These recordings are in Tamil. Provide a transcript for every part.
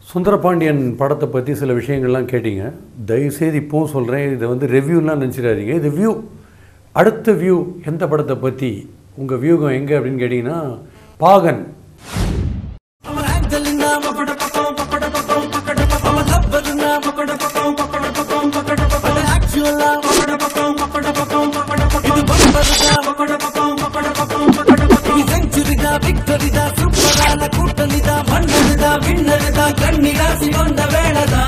சுந்தரபாண்டியன் படத்தை பற்றி சில விஷயங்கள்லாம் கேட்டீங்க தயவுசெய்து இப்போவும் சொல்கிறேன் இதை வந்து ரெவ்யூலாம் நினச்சிடாதீங்க இது வியூ அடுத்த வியூ எந்த படத்தை பற்றி உங்கள் வியூகம் எங்கே அப்படின்னு கேட்டிங்கன்னா பாகன் விக்டரிதா சூப்பரான கூட்டணிதா மன்னருதா விண்ணருதா கண்ணிராசி கொண்ட வேளதா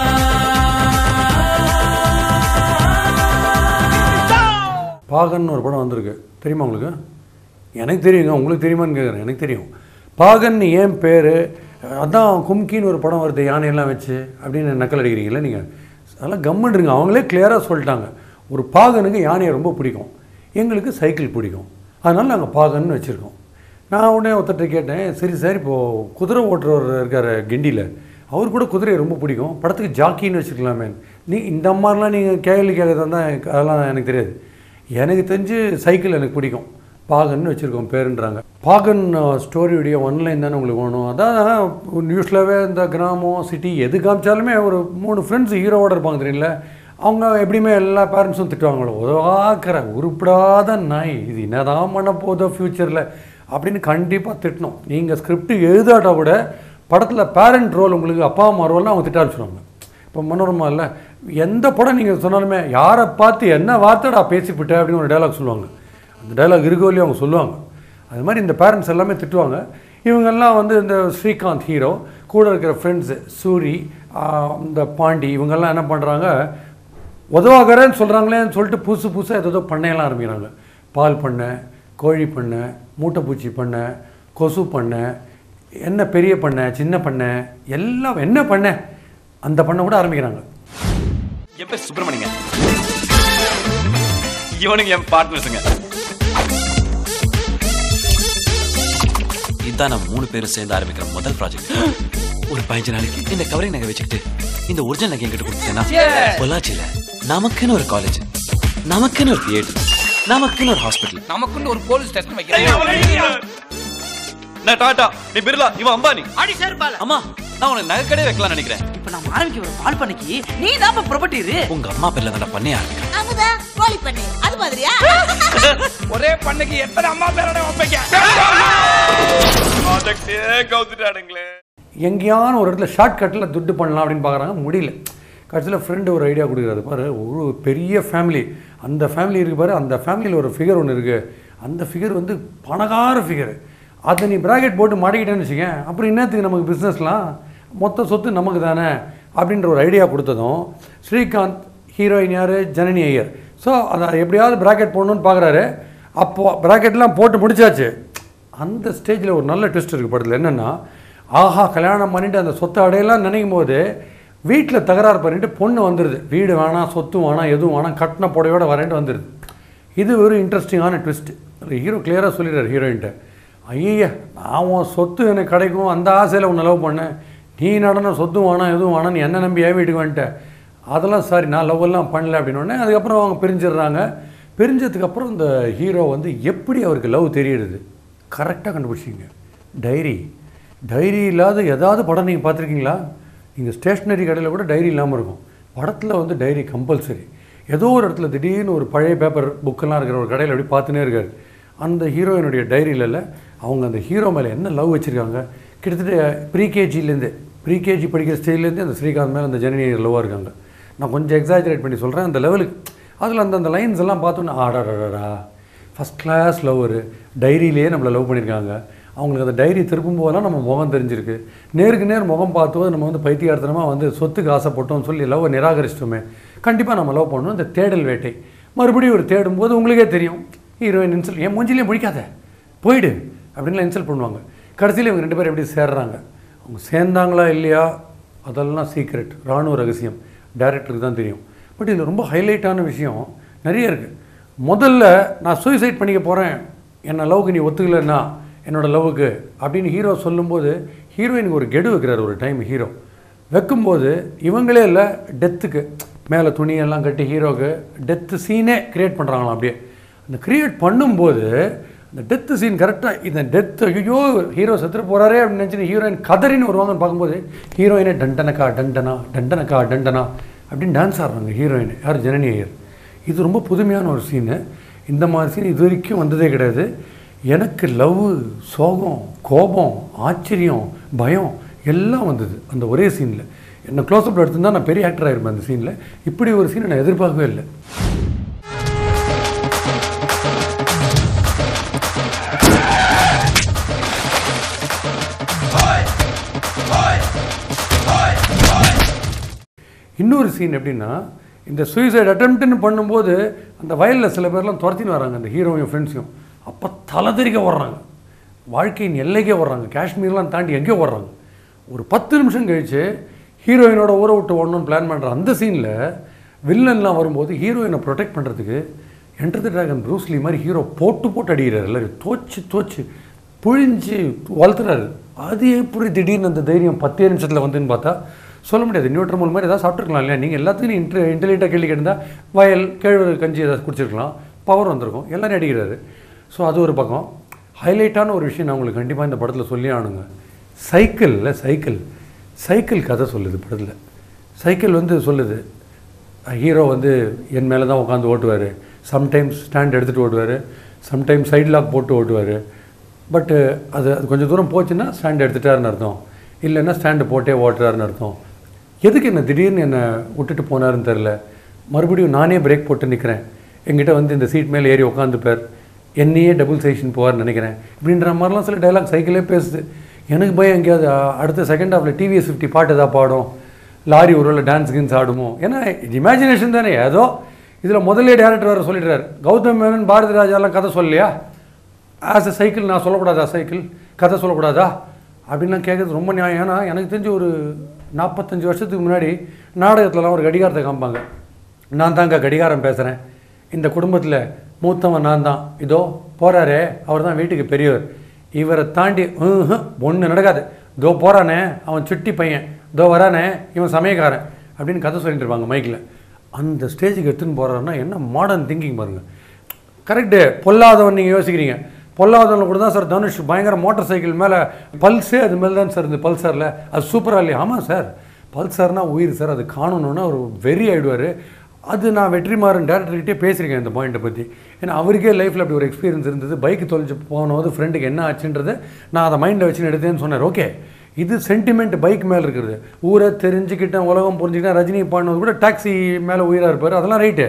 பாகன் ஒரு படம் வந்திருக்கு தெரியுமா உங்களுக்கு எனக்கு தெரியுங்க உங்களுக்கு தெரியுமான்னு கேட்குறேன் எனக்கு தெரியும் பாகன் ஏன் பேர் அதான் கும்கின்னு ஒரு படம் வருது யானையெல்லாம் வச்சு அப்படின்னு நக்கல் அடிக்கிறீங்களா நீங்கள் அதெல்லாம் கம்முன்றுங்க அவங்களே கிளியராக சொல்லிட்டாங்க ஒரு பாகனுக்கு யானையை ரொம்ப பிடிக்கும் எங்களுக்கு சைக்கிள் பிடிக்கும் அதனால் நாங்கள் பாகன்னு வச்சுருக்கோம் நான் உடனே ஒருத்தர்கிட்ட கேட்டேன் சரி சார் இப்போது குதிரை ஓட்டுறவர் இருக்கார் கிண்டியில் அவர் கூட குதிரையை ரொம்ப பிடிக்கும் படத்துக்கு ஜாக்கின்னு வச்சுருக்கலாமே நீ இந்த மாதிரிலாம் நீங்கள் கேள்வி கேட்கறதா தான் அதெல்லாம் எனக்கு தெரியாது எனக்கு தெரிஞ்சு சைக்கிள் எனக்கு பிடிக்கும் பாகன்னு வச்சுருக்கோம் பேருன்றாங்க பாகன் ஸ்டோரியுடைய ஒன்லைன் தானே உங்களுக்கு வேணும் அதான் நியூஸ்லவே இந்த கிராமம் சிட்டி எது காமிச்சாலுமே ஒரு மூணு ஃப்ரெண்ட்ஸ் ஹீரோவோட இருப்பாங்க தெரியல அவங்க எப்படியுமே எல்லா பேரண்ட்ஸும் திட்டுவாங்களோ உதவாக்கிற உருப்படாத நாய் இது என்னதான் பண்ண போதோ ஃப்யூச்சரில் அப்படின்னு கண்டிப்பாக திட்டணும் நீங்கள் ஸ்கிரிப்ட் எழுதாட்டா கூட படத்தில் பேரண்ட் ரோல் உங்களுக்கு அப்பா அம்மா ரோல்னு அவங்க திட்ட ஆரம்பிச்சிடுவாங்க இப்போ மனோரமா இல்லை எந்த படம் நீங்கள் சொன்னாலுமே யாரை பார்த்து என்ன வார்த்தைடா பேசிவிட்ட அப்படின்னு ஒரு டைலாக் சொல்லுவாங்க அந்த டைலாக் இருக்கோ இல்லையோ அவங்க சொல்லுவாங்க அது மாதிரி இந்த பேரண்ட்ஸ் எல்லாமே திட்டுவாங்க இவங்கெல்லாம் வந்து இந்த ஸ்ரீகாந்த் ஹீரோ கூட இருக்கிற ஃப்ரெண்ட்ஸு சூரி ஆஹ், இந்த பாண்டி இவங்கெல்லாம் என்ன பண்ணுறாங்க உதவாகரன்னு சொல்கிறாங்களேன்னு சொல்லிட்டு புதுசு புதுசாக ஏதோ பண்ணையெல்லாம் ஆரம்பிக்கிறாங்க பால் பண்ணை கோழி பண்ணை மூட்டைப்பூச்சி பண்ணை கொசு பண்ணை என்ன பெரிய பண்ணை சின்ன பண்ணை எல்லாம் என்ன பண்ணை அந்த பண்ணை கூட ஆரம்பிக்கிறாங்க என் பேர் சுப்பிரமணியங்க இவனுங்க என் பார்ட்னர்ஸுங்க இதுதான் நம்ம மூணு பேரும் சேர்ந்து ஆரம்பிக்கிற முதல் ப்ராஜெக்ட் ஒரு பதினஞ்சு நாளைக்கு இந்த கவரிங் நகை வச்சுக்கிட்டு இந்த ஒரிஜினல் நகை என்கிட்ட கொடுத்தேன்னா பொள்ளாச்சியில நமக்குன்னு ஒரு காலேஜ் நமக்குன்னு ஒரு தியேட்டர் நமக்குன்னு ஒரு ஹாஸ்பிட்டல் நமக்குன்னு ஒரு போலீஸ் ஸ்டேஷன் வைக்கிறேன் நான் டாடா நீ பிர்லா இவன் அம்பானி அடி சேர்ப்பால அம்மா நான் உனக்கு நகை கடை வைக்கலாம் நினைக்கிறேன் இப்ப நம்ம ஆரம்பிக்க ஒரு பால் பண்ணிக்கு நீ தான் ப்ராப்பர்ட்டி உங்க அம்மா பேர்ல தான் பண்ணே ஆரம்பிக்கிறேன் அமுதா கோழி பண்ணு அது மாதிரியா ஒரே பண்ணைக்கு எத்தனை அம்மா பேரோட வைப்பீங்க ப்ராஜெக்டே கவுத்துட்டானுங்களே எங்கேயான ஒரு இடத்துல ஷார்ட்கட்டில் துட்டு பண்ணலாம் அப்படின்னு பார்க்குறாங்க முடியல கடைசியில் ஃப்ரெண்டு ஒரு ஐடியா கொடுக்குறாரு பாரு ஒரு பெரிய ஃபேமிலி அந்த ஃபேமிலி இருக்கு பாரு அந்த ஃபேமிலியில் ஒரு ஃபிகர் ஒன்று இருக்குது அந்த ஃபிகர் வந்து பணக்கார ஃபிகர் அதை நீ ப்ராக்கெட் போட்டு மாட்டிக்கிட்டேன்னு வச்சுக்கேன் அப்புறம் என்னத்துக்கு நமக்கு பிஸ்னஸ்லாம் மொத்த சொத்து நமக்கு தானே அப்படின்ற ஒரு ஐடியா கொடுத்ததும் ஸ்ரீகாந்த் ஹீரோயின் யார் ஜனனி ஐயர் ஸோ அதை எப்படியாவது ப்ராக்கெட் போடணும்னு பார்க்குறாரு அப்போது ப்ராக்கெட்லாம் போட்டு முடிச்சாச்சு அந்த ஸ்டேஜில் ஒரு நல்ல ட்விஸ்ட் இருக்குது படத்தில் என்னென்னா ஆஹா கல்யாணம் பண்ணிட்டு அந்த சொத்தை அடையலாம் நினைக்கும் போது வீட்டில் தகராறு பண்ணிட்டு பொண்ணு வந்துடுது வீடு வேணாம் சொத்து வேணாம் எதுவும் வேணாம் கட்டின புடவையோட வரேன்ட்டு வந்துடுது இது ஒரு இன்ட்ரெஸ்டிங்கான ட்விஸ்ட் ஹீரோ கிளியராக சொல்லிடுறாரு ஹீரோயின்ட்ட ஐய நான் உன் சொத்து எனக்கு கிடைக்கும் அந்த ஆசையில் உன்னை லவ் பண்ணேன் நீ நடன சொத்து வேணாம் எதுவும் வேணாம் நீ என்ன நம்பி ஏன் வீட்டுக்கு வந்துட்ட அதெல்லாம் சாரி நான் லவ் எல்லாம் பண்ணல அப்படின்னு உடனே அதுக்கப்புறம் அவங்க பிரிஞ்சிடுறாங்க பிரிஞ்சதுக்கப்புறம் இந்த ஹீரோ வந்து எப்படி அவருக்கு லவ் தெரியுது கரெக்டாக கண்டுபிடிச்சிங்க டைரி டைரி இல்லாத ஏதாவது படம் நீங்கள் பார்த்துருக்கீங்களா நீங்கள் ஸ்டேஷ்னரி கடையில் கூட டைரி இல்லாமல் இருக்கும் படத்தில் வந்து டைரி கம்பல்சரி ஏதோ ஒரு இடத்துல திடீர்னு ஒரு பழைய பேப்பர் புக்கெல்லாம் இருக்கிற ஒரு கடையில் அப்படி பார்த்துனே இருக்காரு அந்த ஹீரோயினுடைய டைரியில அவங்க அந்த ஹீரோ மேலே என்ன லவ் வச்சுருக்காங்க கிட்டத்தட்ட ப்ரீகேஜிலேருந்து ப்ரீகேஜி படிக்கிற ஸ்டேஜ்லேருந்து அந்த ஸ்ரீகாந்த் மேலே அந்த ஜனனி லவ்வாக இருக்காங்க நான் கொஞ்சம் எக்ஸாஜரேட் பண்ணி சொல்கிறேன் அந்த லெவலுக்கு அதில் அந்த அந்த லைன்ஸ் எல்லாம் பார்த்தோன்னே ஆடாடாடா ஃபஸ்ட் கிளாஸ் லவ்வர் டைரியிலேயே நம்மளை லவ் பண்ணியிருக்காங்க அவங்களுக்கு அந்த டைரி திருப்பும் போதெல்லாம் நம்ம முகம் தெரிஞ்சிருக்கு நேருக்கு நேர் முகம் பார்த்தோது நம்ம வந்து பைத்தியார்த்தனமாக வந்து சொத்துக்கு ஆசைப்பட்டோம்னு சொல்லி லவ்வை நிராகரிச்சிட்டோமே கண்டிப்பாக நம்ம லவ் பண்ணணும் இந்த தேடல் வேட்டை மறுபடியும் ஒரு தேடும் போது உங்களுக்கே தெரியும் ஹீரோயின் இன்சல்ட் என் மூஞ்சிலே முடிக்காத போயிடு அப்படின்லாம் இன்சல்ட் பண்ணுவாங்க கடைசியில் இவங்க ரெண்டு பேரும் எப்படி சேர்றாங்க அவங்க சேர்ந்தாங்களா இல்லையா அதெல்லாம் சீக்ரெட் ராணுவ ரகசியம் டைரக்டருக்கு தான் தெரியும் பட் இதில் ரொம்ப ஹைலைட்டான விஷயம் நிறைய இருக்குது முதல்ல நான் சூசைட் பண்ணிக்க போகிறேன் என்னை லவ்க்கு நீ ஒத்துக்கலைன்னா என்னோட லவ்வுக்கு அப்படின்னு ஹீரோ சொல்லும்போது ஹீரோயினுக்கு ஒரு கெடு வைக்கிறார் ஒரு டைம் ஹீரோ வைக்கும்போது இவங்களே இல்லை டெத்துக்கு மேலே துணியெல்லாம் கட்டி ஹீரோக்கு டெத்து சீனே க்ரியேட் பண்ணுறாங்களாம் அப்படியே அந்த க்ரியேட் பண்ணும்போது அந்த டெத்து சீன் கரெக்டாக இந்த டெத் ஐயோ ஹீரோ செத்துட்டு போகிறாரே அப்படின்னு நினச்சி ஹீரோயின் கதறின்னு வருவாங்கன்னு பார்க்கும்போது ஹீரோயினே டண்டனக்கா டண்டனா டண்டனக்கா டண்டனா அப்படின்னு டான்ஸ் ஆடுறாங்க ஹீரோயின் யார் ஜனனி ஐயர் இது ரொம்ப புதுமையான ஒரு சீனு இந்த மாதிரி சீன் இது வரைக்கும் வந்ததே கிடையாது எனக்கு லவ் சோகம் கோபம் ஆச்சரியம் பயம் எல்லாம் வந்தது அந்த ஒரே சீனில் என்னை க்ளோஸ்அப்பில் எடுத்திருந்தா நான் பெரிய ஆக்டர் ஆயிருப்பேன் அந்த சீனில் இப்படி ஒரு சீனை நான் எதிர்பார்க்கவே இல்லை இன்னொரு சீன் எப்படின்னா இந்த சூசைட் அட்டம்ப்ட்னு பண்ணும்போது அந்த வயலில் சில பேர்லாம் துரத்தின்னு வராங்க அந்த ஹீரோவையும் ஃப்ரெண்ட்ஸையும் அப்போ தலதெறிக்க வர்றாங்க வாழ்க்கையின் எல்லைக்கே வர்றாங்க காஷ்மீர்லாம் தாண்டி எங்கேயோ வர்றாங்க ஒரு பத்து நிமிஷம் கழிச்சு ஹீரோயினோட ஊரை விட்டு ஓடணும்னு பிளான் பண்ணுற அந்த சீனில் வில்லன்லாம் வரும்போது ஹீரோயினை ப்ரொடெக்ட் பண்ணுறதுக்கு என்டர் தி ட்ராகன் ப்ரூஸ்லி மாதிரி ஹீரோ போட்டு போட்டு அடிக்கிறார் எல்லாரும் தோச்சு தோச்சு புழிஞ்சு வளர்த்துறாரு அது எப்படி திடீர்னு அந்த தைரியம் பத்தே நிமிஷத்தில் வந்துன்னு பார்த்தா சொல்ல முடியாது நியூட்ரல் மூல் மாதிரி ஏதாவது சாப்பிட்ருக்கலாம் இல்லையா நீங்கள் எல்லாத்துக்கும் இன்ட்ரு இன்டெலிஜென்ட்டாக கேள்வி கேட்டிருந்தா வயல் கேழ்வரகு கஞ்சி ஏதாவது குடிச்சிருக்கலாம் பவர் வந்திருக்கும் எல்லாரும் அடிக்கிறாரு ஸோ அது ஒரு பக்கம் ஹைலைட்டான ஒரு விஷயம் நான் உங்களுக்கு கண்டிப்பாக இந்த படத்தில் சொல்லி ஆனுங்க சைக்கிளில் சைக்கிள் சைக்கிள் கதை சொல்லுது படத்தில் சைக்கிள் வந்து சொல்லுது ஹீரோ வந்து என் மேலே தான் உட்காந்து ஓட்டுவார் சம்டைம்ஸ் ஸ்டாண்ட் எடுத்துகிட்டு ஓட்டுவார் சம்டைம்ஸ் சைட் லாக் போட்டு ஓட்டுவார் பட்டு அது அது கொஞ்சம் தூரம் போச்சுன்னா ஸ்டாண்ட் எடுத்துட்டாருன்னு அர்த்தம் இல்லைன்னா ஸ்டாண்டு போட்டே ஓட்டுறாருன்னு அர்த்தம் எதுக்கு என்ன திடீர்னு என்னை விட்டுட்டு போனாருன்னு தெரில மறுபடியும் நானே பிரேக் போட்டு நிற்கிறேன் என்கிட்ட வந்து இந்த சீட் மேலே ஏறி உட்காந்துப்பார் என்னையே டபுள் ஸ்டேஷன் போவார்னு நினைக்கிறேன் இப்படின்ற மாதிரிலாம் சில டைலாக் சைக்கிளே பேசுது எனக்கு பயம் எங்கேயாவது அ- அடுத்த செகண்ட் ஹாஃபில் டிவிஎஸ் ஃபிஃப்டி பாட்டு ஏதாவது பாடும் லாரி ஒரு டான்ஸ் கின்ஸ் ஆடுமோ ஏன்னா இது இமேஜினேஷன் தானே ஏதோ இதில் முதல்ல டேரக்டர் வேறு சொல்லிடுறாரு கௌதம் மேனன் பாரதி ராஜாலாம் கதை சொல்லலையா ஆஸ் அ சைக்கிள் நான் சொல்லக்கூடாதா சைக்கிள் கதை சொல்லக்கூடாதா அப்படின்லாம் கேட்குறது ரொம்ப நியாயம் ஏன்னா எனக்கு தெரிஞ்சு ஒரு நாற்பத்தஞ்சு வருஷத்துக்கு முன்னாடி நாடகத்துலலாம் ஒரு கடிகாரத்தை காமிப்பாங்க நான் தாங்க கடிகாரம் பேசுகிறேன் இந்த குடும்பத்தில் மூத்தவன் நான் தான் இதோ போகிறாரே அவர் தான் வீட்டுக்கு பெரியவர் இவரை தாண்டி ஒன்று நடக்காது இதோ போகிறானே அவன் சுட்டி பையன் இதோ வரானே இவன் சமயக்காரன் அப்படின்னு கதை சொல்லிட்டு இருப்பாங்க மைக்கில் அந்த ஸ்டேஜுக்கு எடுத்துன்னு போகிறாருன்னா என்ன மாடர்ன் திங்கிங் பாருங்கள் கரெக்டு பொல்லாதவன் நீங்கள் யோசிக்கிறீங்க பொல்லாதவன் கூட தான் சார் தனுஷ் பயங்கர மோட்டார் சைக்கிள் மேலே பல்ஸே அது மேலே தான் சார் இந்த பல்சரில் அது சூப்பராக இல்லையா ஆமாம் சார் பல்சர்னா உயிர் சார் அது காணணுன்னா ஒரு வெறி ஆயிடுவார் அது நான் வெற்றிமாறன் டேரக்டர்கிட்டே பேசியிருக்கேன் இந்த பாயிண்ட்டை பற்றி ஏன்னா அவருக்கே லைஃப்பில் அப்படி ஒரு எக்ஸ்பீரியன்ஸ் இருந்தது பைக் தொலைஞ்சு போனது ஃப்ரெண்டுக்கு என்ன ஆச்சுன்றதை நான் அதை மைண்டில் வச்சு எடுத்தேன்னு சொன்னார் ஓகே இது சென்டிமெண்ட் பைக் மேலே இருக்கிறது ஊரை தெரிஞ்சுக்கிட்டேன் உலகம் புரிஞ்சுக்கிட்டேன் ரஜினி பாடினது கூட டாக்ஸி மேலே உயிராக இருப்பார் அதெல்லாம் ரைட்டு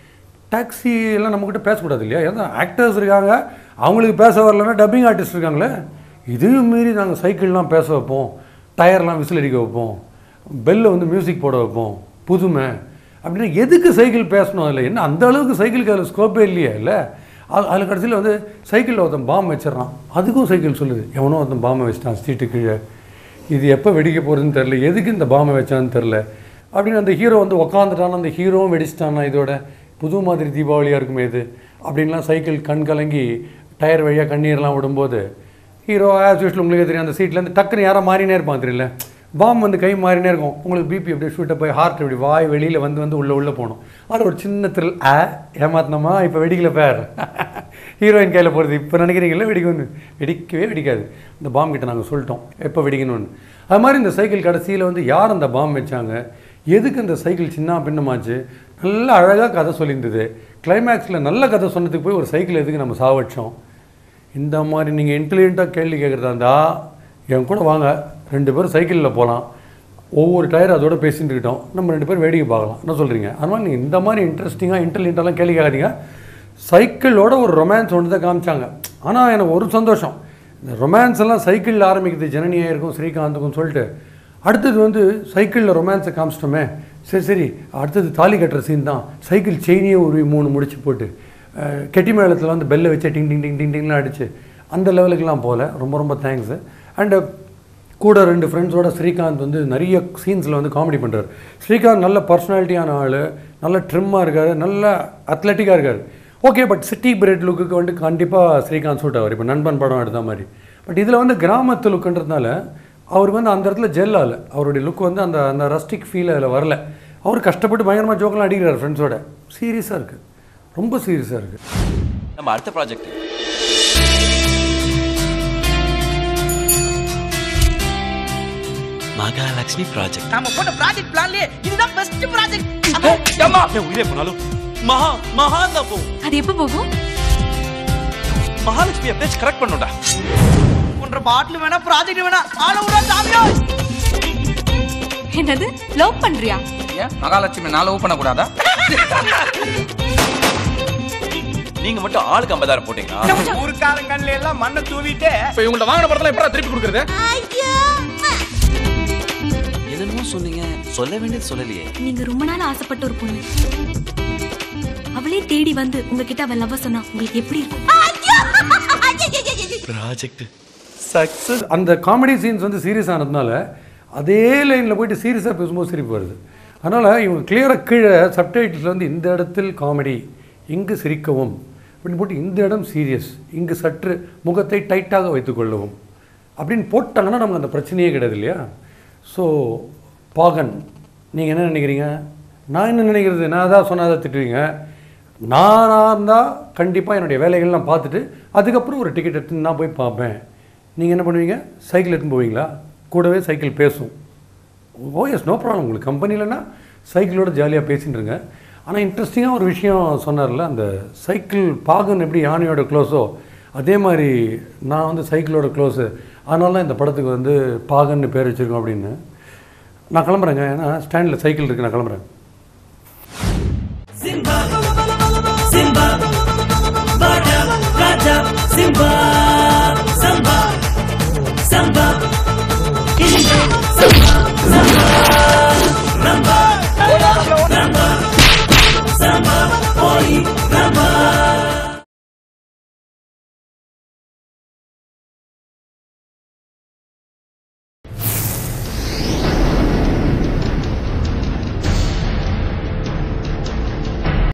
டாக்ஸி எல்லாம் நம்மக்கிட்ட பேசக்கூடாது இல்லையா ஏன்னா ஆக்டர்ஸ் இருக்காங்க அவங்களுக்கு பேச வரலன்னா டப்பிங் ஆர்டிஸ்ட் இருக்காங்களே இதையும் மீறி நாங்கள் சைக்கிள்லாம் பேச வைப்போம் டயர்லாம் விசில் அடிக்க வைப்போம் பெல்ல வந்து மியூசிக் போட வைப்போம் புதுமை அப்படின்னா எதுக்கு சைக்கிள் பேசணும் அதில் என்ன அந்த அளவுக்கு சைக்கிளுக்கு அதில் ஸ்கோப்பே இல்லையா இல்லை அது அதில் கடைசியில் வந்து சைக்கிளில் ஒருத்தன் பாம்பு வச்சிடறான் அதுக்கும் சைக்கிள் சொல்லுது எவனோ ஒருத்தன் பாம்பை வச்சிட்டான் சீட்டு கீழே இது எப்போ வெடிக்க போகிறதுன்னு தெரில எதுக்கு இந்த பாம்பை வச்சான்னு தெரில அப்படின்னு அந்த ஹீரோ வந்து உக்காந்துட்டான் அந்த ஹீரோவும் வெடிச்சிட்டானா இதோட புது மாதிரி தீபாவளியாக இருக்குமே இது அப்படின்லாம் சைக்கிள் கண் கலங்கி டயர் வழியாக கண்ணீர்லாம் விடும்போது ஹீரோ ஆஸ் யூஸ்வல் உங்களுக்கு தெரியும் அந்த சீட்லேருந்து டக்குன்னு யாரோ மாறினே இருப்பான் தெரியல பாம் வந்து கை மாறினே இருக்கும் உங்களுக்கு பிபி அப்படியே ஷூட்டை போய் ஹார்ட் இப்படி வாய் வெளியில் வந்து வந்து உள்ளே உள்ளே போகணும் அது ஒரு சின்ன த்ரில் ஆ ஏமாத்தினமா இப்போ வெடிக்கல பேர் ஹீரோயின் கையில் போகிறது இப்போ நினைக்கிறீங்களா வெடிக்கும்னு வெடிக்கவே வெடிக்காது இந்த பாம் கிட்ட நாங்கள் சொல்லிட்டோம் எப்போ வெடிக்கணும்னு அது மாதிரி இந்த சைக்கிள் கடைசியில் வந்து யார் அந்த பாம் வச்சாங்க எதுக்கு இந்த சைக்கிள் சின்ன பின்னமாச்சு நல்ல அழகாக கதை சொல்லியிருந்தது கிளைமேக்ஸில் நல்ல கதை சொன்னதுக்கு போய் ஒரு சைக்கிள் எதுக்கு நம்ம சாவச்சோம் இந்த மாதிரி நீங்கள் இன்டெலிஜென்ட்டாக கேள்வி கேட்குறதா இருந்தால் என் கூட வாங்க ரெண்டு பேரும் சைக்கிளில் போகலாம் ஒவ்வொரு டயர் அதோட பேசிட்டு இருக்கட்டும் நம்ம ரெண்டு பேரும் வேடிக்கை பார்க்கலாம் என்ன சொல்கிறீங்க அதனால் நீங்கள் இந்த மாதிரி இன்ட்ரெஸ்டிங்காக இன்டெலிஜென்ட்டாலாம் கேள்வி கேட்காதீங்க சைக்கிளோட ஒரு ரொமான்ஸ் ஒன்று தான் காமிச்சாங்க ஆனால் எனக்கு ஒரு சந்தோஷம் இந்த ரொமான்ஸ் எல்லாம் சைக்கிளில் ஆரம்பிக்குது ஜனனியாக இருக்கும் ஸ்ரீகாந்துக்கும் சொல்லிட்டு அடுத்தது வந்து சைக்கிளில் ரொமான்ஸை காமிச்சிட்டோமே சரி சரி அடுத்தது தாலி கட்டுற சீன் தான் சைக்கிள் செயினியே ஒரு மூணு முடிச்சு போட்டு அஹ், கெட்டி மேளத்தில் வந்து பெல்லை வச்சு டிங் டிங் டிங் டிங் டிங்லாம் அடிச்சு அந்த லெவலுக்குலாம் போகல ரொம்ப ரொம்ப தேங்க்ஸு அண்டு கூட ரெண்டு ஃப்ரெண்ட்ஸோட ஸ்ரீகாந்த் வந்து நிறைய சீன்ஸில் வந்து காமெடி பண்ணுறாரு ஸ்ரீகாந்த் நல்ல பர்சனாலிட்டியான ஆள் நல்ல ட்ரிம்மாக இருக்கார் நல்ல அத்லட்டிக்காக இருக்கார் ஓகே பட் சிட்டி பிரெட் லுக்குக்கு வந்து கண்டிப்பாக ஸ்ரீகாந்த் சூட் ஆவார் இப்போ நண்பன் படம் எடுத்த மாதிரி பட் இதில் வந்து கிராமத்து லுக்குன்றதுனால அவர் வந்து அந்த இடத்துல ஜெல் ஆகல அவருடைய லுக் வந்து அந்த அந்த ரஸ்டிக் ஃபீல் அதில் வரல அவர் கஷ்டப்பட்டு பயங்கரமாக ஜோக்கெலாம் அடிக்கிறார் ஃப்ரெண்ட்ஸோட சீரியஸாக இருக்குது ரொம்ப சீரியஸாக இருக்குது நம்ம அடுத்த ப்ராஜெக்ட் மகாலட்சுமி ப்ராஜெக்ட் நாம போட்ட ப்ராஜெக்ட் பிளான்லயே இதுதான் பெஸ்ட் ப்ராஜெக்ட் ஏம்மா உயிரே போனாலும் மகா மகா தான் போகும் அது எப்ப போகும் மகாலட்சுமி பேச்சு கரெக்ட் பண்ணுடா ஒன்றரை பாட்டில் வேணா ப்ராஜெக்ட் வேணா ஆள விட சாமியோ என்னது லவ் பண்றியா ஏன் மகாலட்சுமி நான் லவ் பண்ணக்கூடாதா நீங்க மட்டும் ஆளுக்கு ஐம்பதாயிரம் போட்டீங்களா ஊருக்காரன் கண்ணில எல்லாம் மண்ணை தூவிட்டு இப்ப இவங்கள்ட்ட வாங்கின படத்துல எப்படா திருப்பி கொடுக்குறது ஐயோ என்னமோ சொன்னீங்க சொல்ல வேண்டியது சொல்லலையே நீங்க ரொம்ப நாள் ஆசைப்பட்ட ஒரு பொண்ணு அவளே தேடி வந்து உங்ககிட்ட அவன் லவ் சொன்னா உங்களுக்கு எப்படி இருக்கும் ப்ராஜெக்ட் சக்சஸ் அந்த காமெடி சீன்ஸ் வந்து சீரியஸ் ஆனதுனால அதே லைனில் போயிட்டு சீரியஸாக பேசும்போது சிரிப்பு வருது அதனால் இவங்க கிளியராக கீழே சப்டைட்டில் வந்து இந்த இடத்தில் காமெடி இங்கு சிரிக்கவும் அப்படின்னு போட்டு இந்த இடம் சீரியஸ் இங்கு சற்று முகத்தை டைட்டாக வைத்துக்கொள்ளவும் அப்படின்னு போட்டாங்கன்னா நமக்கு அந்த பிரச்சனையே கிடையாது இல்லையா ஸோ பாகன் நீங்கள் என்ன நினைக்கிறீங்க நான் என்ன நினைக்கிறது நான் தான் சொன்னாதை திட்டுவீங்க நானாக இருந்தால் கண்டிப்பாக என்னுடைய வேலைகள்லாம் பார்த்துட்டு அதுக்கப்புறம் ஒரு டிக்கெட் எடுத்து நான் போய் பார்ப்பேன் நீங்கள் என்ன பண்ணுவீங்க சைக்கிள் எடுத்துன்னு போவீங்களா கூடவே சைக்கிள் பேசும் ஓ எஸ் நோ ப்ராப்ளம் உங்களுக்கு கம்பெனிலனா சைக்கிளோட ஜாலியாக பேசிட்டு இருங்க ஆனால் இன்ட்ரெஸ்டிங்காக ஒரு விஷயம் சொன்னார்ல அந்த சைக்கிள் பாகன் எப்படி யானையோட க்ளோஸோ அதே மாதிரி நான் வந்து சைக்கிளோட க்ளோஸு அதனால தான் இந்த படத்துக்கு வந்து பாகன்னு பேர் வச்சுருக்கோம் அப்படின்னு நான் கிளம்புறேங்க ஏன்னா ஸ்டாண்டில் சைக்கிள் இருக்குது நான் கிளம்புறேன் சிம்பா சிம்பா ராஜா ராஜா சிம்பா